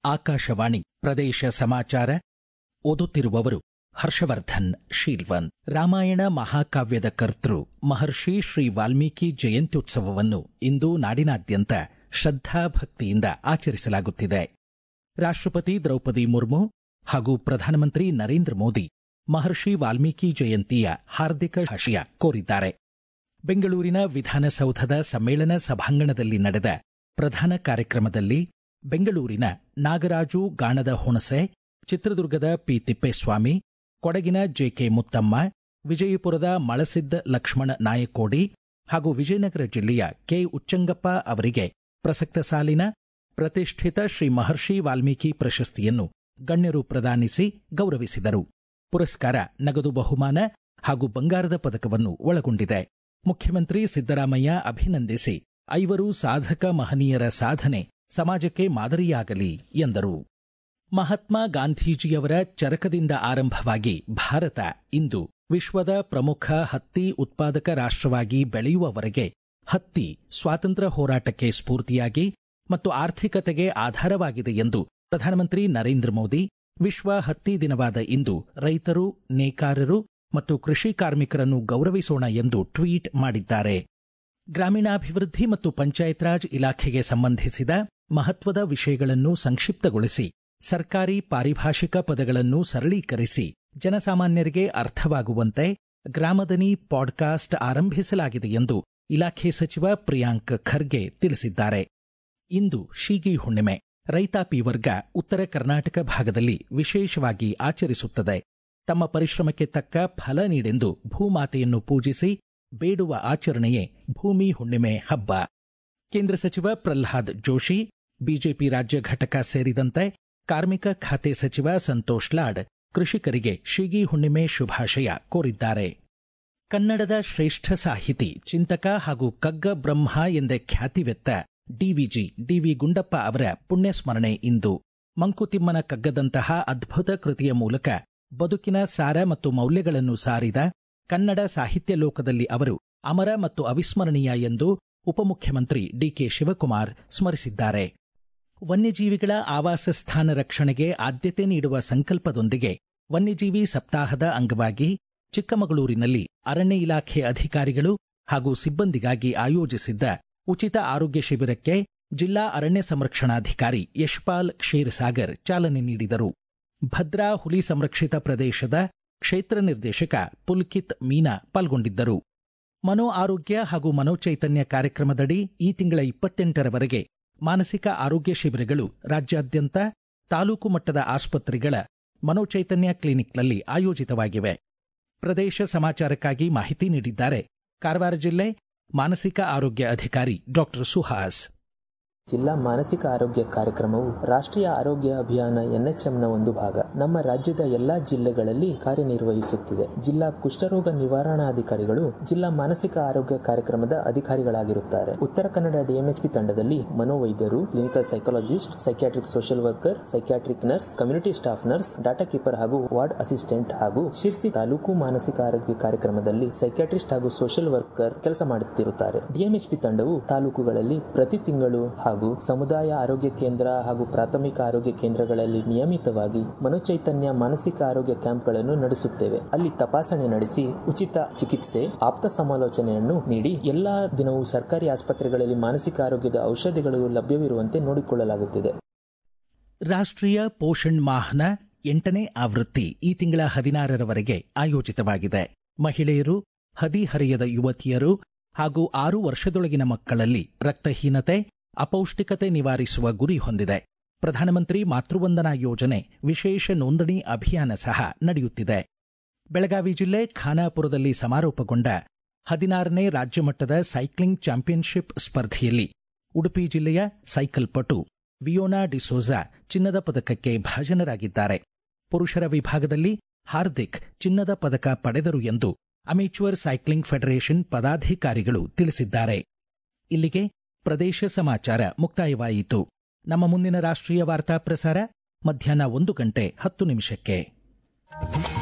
ಆಕಾಶವಾಣಿ ಪ್ರದೇಶ ಸಮಾಚಾರ ಓದುತ್ತಿರುವವರು ಹರ್ಷವರ್ಧನ್ ಶೀಲ್ವನ್ ರಾಮಾಯಣ ಮಹಾಕಾವ್ಯದ ಕರ್ತೃ ಮಹರ್ಷಿ ಶ್ರೀ ವಾಲ್ಮೀಕಿ ಜಯಂತ್ಯುತ್ಸವವನ್ನು ಇಂದು ನಾಡಿನಾದ್ಯಂತ ಶ್ರದ್ಧಾಭಕ್ತಿಯಿಂದ ಆಚರಿಸಲಾಗುತ್ತಿದೆ ರಾಷ್ಟ್ರಪತಿ ದ್ರೌಪದಿ ಮುರ್ಮು ಹಾಗೂ ಪ್ರಧಾನಮಂತ್ರಿ ನರೇಂದ್ರ ಮೋದಿ ಮಹರ್ಷಿ ವಾಲ್ಮೀಕಿ ಜಯಂತಿಯ ಹಾರ್ದಿಕ ಶುಭಾಶಯ ಕೋರಿದ್ದಾರೆ ಬೆಂಗಳೂರಿನ ವಿಧಾನಸೌಧದ ಸಮ್ಮೇಳನ ಸಭಾಂಗಣದಲ್ಲಿ ನಡೆದ ಪ್ರಧಾನ ಕಾರ್ಯಕ್ರಮದಲ್ಲಿ ಬೆಂಗಳೂರಿನ ನಾಗರಾಜು ಗಾಣದ ಹುಣಸೆ ಚಿತ್ರದುರ್ಗದ ಪಿ ತಿಪ್ಪೇಸ್ವಾಮಿ ಕೊಡಗಿನ ಜೆಕೆ ಮುತ್ತಮ್ಮ ವಿಜಯಪುರದ ಮಳಸಿದ್ದ ಲಕ್ಷ್ಮಣ ನಾಯಕೋಡಿ ಹಾಗೂ ವಿಜಯನಗರ ಜಿಲ್ಲೆಯ ಕೆ ಉಚ್ಚಂಗಪ್ಪ ಅವರಿಗೆ ಪ್ರಸಕ್ತ ಸಾಲಿನ ಪ್ರತಿಷ್ಠಿತ ಶ್ರೀ ಮಹರ್ಷಿ ವಾಲ್ಮೀಕಿ ಪ್ರಶಸ್ತಿಯನ್ನು ಗಣ್ಯರು ಪ್ರದಾನಿಸಿ ಗೌರವಿಸಿದರು ಪುರಸ್ಕಾರ ನಗದು ಬಹುಮಾನ ಹಾಗೂ ಬಂಗಾರದ ಪದಕವನ್ನು ಒಳಗೊಂಡಿದೆ ಮುಖ್ಯಮಂತ್ರಿ ಸಿದ್ದರಾಮಯ್ಯ ಅಭಿನಂದಿಸಿ ಐವರು ಸಾಧಕ ಮಹನೀಯರ ಸಾಧನೆ ಸಮಾಜಕ್ಕೆ ಮಾದರಿಯಾಗಲಿ ಎಂದರು ಮಹಾತ್ಮ ಗಾಂಧೀಜಿಯವರ ಚರಕದಿಂದ ಆರಂಭವಾಗಿ ಭಾರತ ಇಂದು ವಿಶ್ವದ ಪ್ರಮುಖ ಹತ್ತಿ ಉತ್ಪಾದಕ ರಾಷ್ಟ್ರವಾಗಿ ಬೆಳೆಯುವವರೆಗೆ ಹತ್ತಿ ಸ್ವಾತಂತ್ರ್ಯ ಹೋರಾಟಕ್ಕೆ ಸ್ಫೂರ್ತಿಯಾಗಿ ಮತ್ತು ಆರ್ಥಿಕತೆಗೆ ಆಧಾರವಾಗಿದೆ ಎಂದು ಪ್ರಧಾನಮಂತ್ರಿ ನರೇಂದ್ರ ಮೋದಿ ವಿಶ್ವ ಹತ್ತಿ ದಿನವಾದ ಇಂದು ರೈತರು ನೇಕಾರರು ಮತ್ತು ಕೃಷಿ ಕಾರ್ಮಿಕರನ್ನು ಗೌರವಿಸೋಣ ಎಂದು ಟ್ವೀಟ್ ಮಾಡಿದ್ದಾರೆ ಗ್ರಾಮೀಣಾಭಿವೃದ್ಧಿ ಮತ್ತು ಪಂಚಾಯತ್ ರಾಜ್ ಇಲಾಖೆಗೆ ಸಂಬಂಧಿಸಿದ ಮಹತ್ವದ ವಿಷಯಗಳನ್ನು ಸಂಕ್ಷಿಪ್ತಗೊಳಿಸಿ ಸರ್ಕಾರಿ ಪಾರಿಭಾಷಿಕ ಪದಗಳನ್ನು ಸರಳೀಕರಿಸಿ ಜನಸಾಮಾನ್ಯರಿಗೆ ಅರ್ಥವಾಗುವಂತೆ ಗ್ರಾಮದನಿ ಪಾಡ್ಕಾಸ್ಟ್ ಆರಂಭಿಸಲಾಗಿದೆ ಎಂದು ಇಲಾಖೆ ಸಚಿವ ಪ್ರಿಯಾಂಕ್ ಖರ್ಗೆ ತಿಳಿಸಿದ್ದಾರೆ ಇಂದು ಶೀಗಿ ಹುಣ್ಣಿಮೆ ರೈತಾಪಿ ವರ್ಗ ಉತ್ತರ ಕರ್ನಾಟಕ ಭಾಗದಲ್ಲಿ ವಿಶೇಷವಾಗಿ ಆಚರಿಸುತ್ತದೆ ತಮ್ಮ ಪರಿಶ್ರಮಕ್ಕೆ ತಕ್ಕ ಫಲ ನೀಡೆಂದು ಭೂಮಾತೆಯನ್ನು ಪೂಜಿಸಿ ಬೇಡುವ ಆಚರಣೆಯೇ ಭೂಮಿ ಹುಣ್ಣಿಮೆ ಹಬ್ಬ ಕೇಂದ್ರ ಸಚಿವ ಪ್ರಲ್ಹಾದ್ ಜೋಶಿ ಬಿಜೆಪಿ ರಾಜ್ಯ ಘಟಕ ಸೇರಿದಂತೆ ಕಾರ್ಮಿಕ ಖಾತೆ ಸಚಿವ ಸಂತೋಷ್ ಲಾಡ್ ಕೃಷಿಕರಿಗೆ ಶೀಗಿ ಹುಣ್ಣಿಮೆ ಶುಭಾಶಯ ಕೋರಿದ್ದಾರೆ ಕನ್ನಡದ ಶ್ರೇಷ್ಠ ಸಾಹಿತಿ ಚಿಂತಕ ಹಾಗೂ ಕಗ್ಗ ಬ್ರಹ್ಮ ಎಂದೇ ಖ್ಯಾತಿವೆತ್ತ ಡಿವಿಜಿ ಡಿವಿ ಗುಂಡಪ್ಪ ಅವರ ಪುಣ್ಯಸ್ಮರಣೆ ಇಂದು ಮಂಕುತಿಮ್ಮನ ಕಗ್ಗದಂತಹ ಅದ್ಭುತ ಕೃತಿಯ ಮೂಲಕ ಬದುಕಿನ ಸಾರ ಮತ್ತು ಮೌಲ್ಯಗಳನ್ನು ಸಾರಿದ ಕನ್ನಡ ಸಾಹಿತ್ಯ ಲೋಕದಲ್ಲಿ ಅವರು ಅಮರ ಮತ್ತು ಅವಿಸ್ಮರಣೀಯ ಎಂದು ಉಪಮುಖ್ಯಮಂತ್ರಿ ಡಿಕೆ ಶಿವಕುಮಾರ್ ಸ್ಮರಿಸಿದ್ದಾರೆ ವನ್ಯಜೀವಿಗಳ ಆವಾಸ ಸ್ಥಾನ ರಕ್ಷಣೆಗೆ ಆದ್ಯತೆ ನೀಡುವ ಸಂಕಲ್ಪದೊಂದಿಗೆ ವನ್ಯಜೀವಿ ಸಪ್ತಾಹದ ಅಂಗವಾಗಿ ಚಿಕ್ಕಮಗಳೂರಿನಲ್ಲಿ ಅರಣ್ಯ ಇಲಾಖೆ ಅಧಿಕಾರಿಗಳು ಹಾಗೂ ಸಿಬ್ಬಂದಿಗಾಗಿ ಆಯೋಜಿಸಿದ್ದ ಉಚಿತ ಆರೋಗ್ಯ ಶಿಬಿರಕ್ಕೆ ಜಿಲ್ಲಾ ಅರಣ್ಯ ಸಂರಕ್ಷಣಾಧಿಕಾರಿ ಯಶ್ಪಾಲ್ ಕ್ಷೀರಸಾಗರ್ ಚಾಲನೆ ನೀಡಿದರು ಭದ್ರಾ ಹುಲಿ ಸಂರಕ್ಷಿತ ಪ್ರದೇಶದ ಕ್ಷೇತ್ರ ನಿರ್ದೇಶಕ ಪುಲ್ಕಿತ್ ಮೀನಾ ಪಾಲ್ಗೊಂಡಿದ್ದರು ಮನೋ ಆರೋಗ್ಯ ಹಾಗೂ ಮನೋಚೈತನ್ಯ ಕಾರ್ಯಕ್ರಮದಡಿ ಈ ತಿಂಗಳ ಇಪ್ಪತ್ತೆಂಟರವರೆಗೆ ಮಾನಸಿಕ ಆರೋಗ್ಯ ಶಿಬಿರಗಳು ರಾಜ್ಯಾದ್ಯಂತ ತಾಲೂಕು ಮಟ್ಟದ ಆಸ್ಪತ್ರೆಗಳ ಮನೋಚೈತನ್ಯ ಕ್ಲಿನಿಕ್ನಲ್ಲಿ ಆಯೋಜಿತವಾಗಿವೆ ಪ್ರದೇಶ ಸಮಾಚಾರಕ್ಕಾಗಿ ಮಾಹಿತಿ ನೀಡಿದ್ದಾರೆ ಕಾರವಾರ ಜಿಲ್ಲೆ ಮಾನಸಿಕ ಆರೋಗ್ಯ ಅಧಿಕಾರಿ ಡಾಕ್ಟರ್ ಸುಹಾಸ್ ಜಿಲ್ಲಾ ಮಾನಸಿಕ ಆರೋಗ್ಯ ಕಾರ್ಯಕ್ರಮವು ರಾಷ್ಟ್ರೀಯ ಆರೋಗ್ಯ ಅಭಿಯಾನ ಎನ್ಎಚ್ಎಂನ ಒಂದು ಭಾಗ ನಮ್ಮ ರಾಜ್ಯದ ಎಲ್ಲಾ ಜಿಲ್ಲೆಗಳಲ್ಲಿ ಕಾರ್ಯನಿರ್ವಹಿಸುತ್ತಿದೆ ಜಿಲ್ಲಾ ಕುಷ್ಠರೋಗ ನಿವಾರಣಾಧಿಕಾರಿಗಳು ಜಿಲ್ಲಾ ಮಾನಸಿಕ ಆರೋಗ್ಯ ಕಾರ್ಯಕ್ರಮದ ಅಧಿಕಾರಿಗಳಾಗಿರುತ್ತಾರೆ ಉತ್ತರ ಕನ್ನಡ ಡಿಎಂಎಚ್ಪಿ ತಂಡದಲ್ಲಿ ಮನೋವೈದ್ಯರು clinical psychologist psychiatric social worker psychiatric nurse community staff nurse data keeper ಹಾಗೂ ವಾರ್ಡ್ ಅಸಿಸ್ಟೆಂಟ್ ಹಾಗೂ ಶಿರ್ಸಿ ತಾಲೂಕು ಮಾನಸಿಕ ಆರೋಗ್ಯ ಕಾರ್ಯಕ್ರಮದಲ್ಲಿ ಸೈಕ್ಯಾಟ್ರಿಸ್ಟ್ ಹಾಗೂ ಸೋಷಿಯಲ್ ವರ್ಕರ್ ಕೆಲಸ ಮಾಡುತ್ತಿರುತ್ತಾರೆ ಡಿಎಂಎಚ್ಪಿ ತಂಡವು ತಾಲೂಕುಗಳಲ್ಲಿ ಪ್ರತಿ ತಿಂಗಳು ಹಾಗೂ ಸಮುದಾಯ ಆರೋಗ್ಯ ಕೇಂದ್ರ ಹಾಗೂ ಪ್ರಾಥಮಿಕ ಆರೋಗ್ಯ ಕೇಂದ್ರಗಳಲ್ಲಿ ನಿಯಮಿತವಾಗಿ ಮನೋಚೈತನ್ಯ ಮಾನಸಿಕ ಆರೋಗ್ಯ ಕ್ಯಾಂಪ್ಗಳನ್ನು ನಡೆಸುತ್ತೇವೆ ಅಲ್ಲಿ ತಪಾಸಣೆ ನಡೆಸಿ ಉಚಿತ ಚಿಕಿತ್ಸೆ ಆಪ್ತ ಸಮಾಲೋಚನೆಯನ್ನು ನೀಡಿ ಎಲ್ಲಾ ದಿನವೂ ಸರ್ಕಾರಿ ಆಸ್ಪತ್ರೆಗಳಲ್ಲಿ ಮಾನಸಿಕ ಆರೋಗ್ಯದ ಔಷಧಿಗಳು ಲಭ್ಯವಿರುವಂತೆ ನೋಡಿಕೊಳ್ಳಲಾಗುತ್ತಿದೆ ರಾಷ್ಟ್ರೀಯ ಪೋಷಣ್ ಮಾಹ್ನ ಎಂಟನೇ ಆವೃತ್ತಿ ಈ ತಿಂಗಳ ಹದಿನಾರರವರೆಗೆ ಆಯೋಜಿತವಾಗಿದೆ ಮಹಿಳೆಯರು ಹದಿಹರೆಯದ ಯುವತಿಯರು ಹಾಗೂ ಆರು ವರ್ಷದೊಳಗಿನ ಮಕ್ಕಳಲ್ಲಿ ರಕ್ತಹೀನತೆ ಅಪೌಷ್ಟಿಕತೆ ನಿವಾರಿಸುವ ಗುರಿ ಹೊಂದಿದೆ ಪ್ರಧಾನಮಂತ್ರಿ ಮಾತೃವಂದನಾ ಯೋಜನೆ ವಿಶೇಷ ನೋಂದಣಿ ಅಭಿಯಾನ ಸಹ ನಡೆಯುತ್ತಿದೆ ಬೆಳಗಾವಿ ಜಿಲ್ಲೆ ಖಾನಾಪುರದಲ್ಲಿ ಸಮಾರೋಪಗೊಂಡ ಹದಿನಾರನೇ ರಾಜ್ಯಮಟ್ಟದ ಸೈಕ್ಲಿಂಗ್ ಚಾಂಪಿಯನ್ಶಿಪ್ ಸ್ಪರ್ಧೆಯಲ್ಲಿ ಉಡುಪಿ ಜಿಲ್ಲೆಯ ಸೈಕಲ್ ಪಟು ವಿಯೋನಾ ಡಿಸೋಜಾ ಚಿನ್ನದ ಪದಕಕ್ಕೆ ಭಾಜನರಾಗಿದ್ದಾರೆ ಪುರುಷರ ವಿಭಾಗದಲ್ಲಿ ಹಾರ್ದಿಕ್ ಚಿನ್ನದ ಪದಕ ಪಡೆದರು ಎಂದು ಅಮೇಚ್ಯೂರ್ ಸೈಕ್ಲಿಂಗ್ ಫೆಡರೇಷನ್ ಪದಾಧಿಕಾರಿಗಳು ತಿಳಿಸಿದ್ದಾರೆ ಇಲ್ಲಿಗೆ ಪ್ರದೇಶ ಸಮಾಚಾರ ಮುಕ್ತಾಯವಾಯಿತು ನಮ್ಮ ಮುಂದಿನ ರಾಷ್ಟ್ರೀಯ ವಾರ್ತಾ ಪ್ರಸಾರ ಮಧ್ಯಾಹ್ನ ಒಂದು ಗಂಟೆ ಹತ್ತು ನಿಮಿಷಕ್ಕೆ